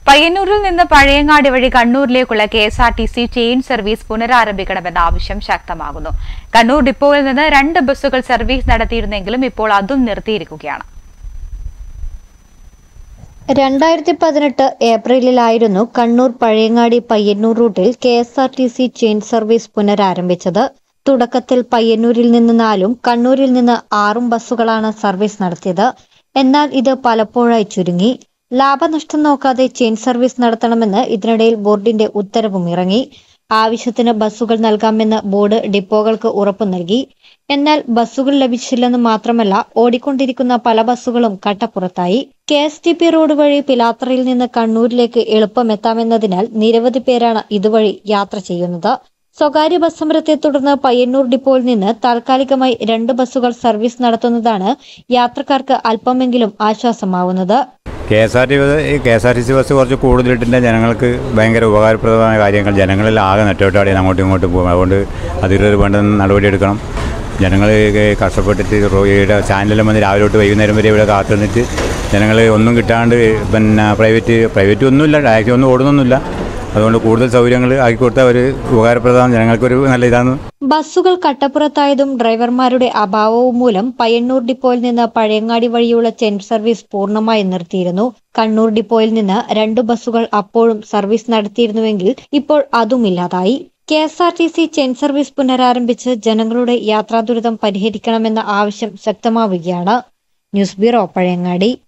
പയ്യന്നൂരിൽ നിന്ന് പഴയങ്ങാടി വഴി കണ്ണൂരിലേക്കുള്ള K S R T C chain service പുനരാരംഭിക്കണമെന്ന ആവശ്യം ശക്തമാകുന്നു കണ്ണൂർ ഡിപ്പോയിൽ നിന്ന് രണ്ട് ബസ്സുകൾ സർവീസ് നടത്തിയിരുന്നെങ്കിലും ഇപ്പോൾ അതും നിർത്തിയിരിക്കുകയാണ് രണ്ടായിരത്തി പതിനെട്ട് ഏപ്രിലിലായിരുന്നു കണ്ണൂർ പഴയങ്ങാടി പയ്യന്നൂർ റൂട്ടിൽ K S R T C chain service പുനരാരംഭിച്ചത് തുടക്കത്തിൽ പയ്യന്നൂരിൽ നിന്ന് നാലും കണ്ണൂരിൽ നിന്ന് ആറും ബസ്സുകളാണ് സർവീസ് നടത്തിയത് എന്നാൽ ഇത് പലപ്പോഴായി ചുരുങ്ങി ലാഭനഷ്ടം നോക്കാതെ ചെയിൻ സർവീസ് നടത്തണമെന്ന് ഇതിനിടയിൽ ബോർഡിന്റെ ഉത്തരവും ഇറങ്ങി ആവശ്യത്തിന് ബസ്സുകൾ നൽകാമെന്ന് ബോർഡ് ഡിപ്പോകൾക്ക് ഉറപ്പു നൽകി എന്നാൽ ബസ്സുകൾ ലഭിച്ചില്ലെന്ന് മാത്രമല്ല ഓടിക്കൊണ്ടിരിക്കുന്ന പല ബസ്സുകളും കട്ടപ്പുറത്തായി K S T P road വഴി പിലാത്രയിൽ നിന്ന് കണ്ണൂരിലേക്ക് എളുപ്പമെത്താമെന്നതിനാൽ നിരവധി പേരാണ് ഇതുവഴി യാത്ര ചെയ്യുന്നത് സ്വകാര്യ ബസ് സമരത്തെ തുടർന്ന് പയ്യന്നൂർ ഡിപ്പോയിൽ നിന്ന് താൽക്കാലികമായി രണ്ട് ബസ്സുകൾ സർവീസ് നടത്തുന്നതാണ് യാത്രക്കാർക്ക് അല്പമെങ്കിലും ആശ്വാസമാവുന്നത് K S R T K S R T C bus കുറച്ച് കൂടുതലിട്ടിൻ്റെ ജനങ്ങൾക്ക് ഭയങ്കര ഉപകാരപ്രദമായ കാര്യങ്ങൾ ജനങ്ങളിൽ ആകെ നെട്ടോട്ടാടിയാണ് അങ്ങോട്ടും ഇങ്ങോട്ടും പോകും അതുകൊണ്ട് അധികൃതർ വേണ്ട നടപടിയെടുക്കണം ജനങ്ങൾ കഷ്ടപ്പെട്ടിട്ട് റോയുടെ ചാനലിലും വന്ന് രാവിലെ തൊട്ട് വൈകുന്നേരം വരെ ഇവിടെ കാത്തു നിന്നിട്ട് ജനങ്ങൾ ഒന്നും കിട്ടാണ്ട് പിന്നെ പ്രൈവറ്റ് പ്രൈവറ്റ് ഒന്നുമില്ല ടാക്സി ഒന്നും ഓടുന്നൊന്നുമില്ല അതുകൊണ്ട് കൂടുതൽ സൗകര്യങ്ങൾ ആക്കി കൊടുത്താൽ ഒരു ഉപകാരപ്രദമാണ് ജനങ്ങൾക്കൊരു നല്ല ഇതാണ് ബസ്സുകൾ കട്ടപ്പുറത്തായതും ഡ്രൈവർമാരുടെ അഭാവവും മൂലം പയ്യന്നൂർ ഡിപ്പോയിൽ നിന്ന് പഴയങ്ങാടി വഴിയുള്ള ചെയിൻ സർവീസ് പൂർണ്ണമായി നിർത്തിയിരുന്നു കണ്ണൂർ ഡിപ്പോയിൽ നിന്ന് രണ്ട് ബസ്സുകൾ അപ്പോഴും സർവീസ് നടത്തിയിരുന്നുവെങ്കിൽ ഇപ്പോൾ അതും ഇല്ലാതായി K S R T C chain service പുനരാരംഭിച്ച് ജനങ്ങളുടെ യാത്രാ ദുരിതം പരിഹരിക്കണമെന്ന ആവശ്യം ശക്തമാവുകയാണ് ന്യൂസ് ബ്യൂറോ പഴയങ്ങാടി